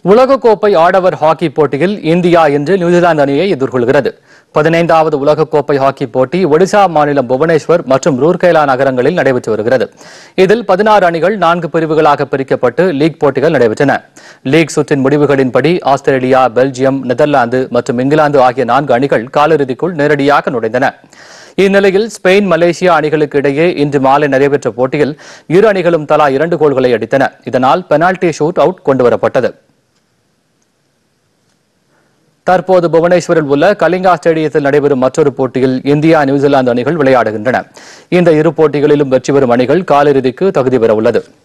உலகக்கோப்பை ஆடவர் ஹாக்கி போட்டியில் இந்தியா இன்று நியூசிலாந்து அணியை எதிர்கொள்கிறது பதினைந்தாவது உலகக்கோப்பை ஹாக்கி போட்டி ஒடிசா மாநிலம் புவனேஸ்வர் மற்றும் ரூர்கேலா நகரங்களில் நடைபெற்று வருகிறது இதில் பதினாறு அணிகள் நான்கு பிரிவுகளாக பிரிக்கப்பட்டு லீக் போட்டிகள் நடைபெற்றன லீக் சுற்றின் முடிவுகளின்படி ஆஸ்திரேலியா பெல்ஜியம் நெதர்லாந்து மற்றும் இங்கிலாந்து ஆகிய நான்கு அணிகள் காலிறுதிக்குள் நேரடியாக நுழைந்தன இந்நிலையில் ஸ்பெயின் மலேசியா அணிகளுக்கு இடையே இன்று மாலை நடைபெற்ற போட்டியில் இரு அணிகளும் தலா இரண்டு கோல்களை அடித்தன இதனால் பெனால்டி ஷூட் அவுட் கொண்டுவரப்பட்டது தற்போது புவனேஸ்வரில் உள்ள கலிங்கா ஸ்டேடியத்தில் நடைபெறும் மற்றொரு போட்டியில் இந்தியா நியூசிலாந்து அணிகள் விளையாடுகின்றன இந்த இரு போட்டிகளிலும் வெற்றி பெறும் அணிகள் காலிறுதிக்கு தகுதி பெற உள்ளது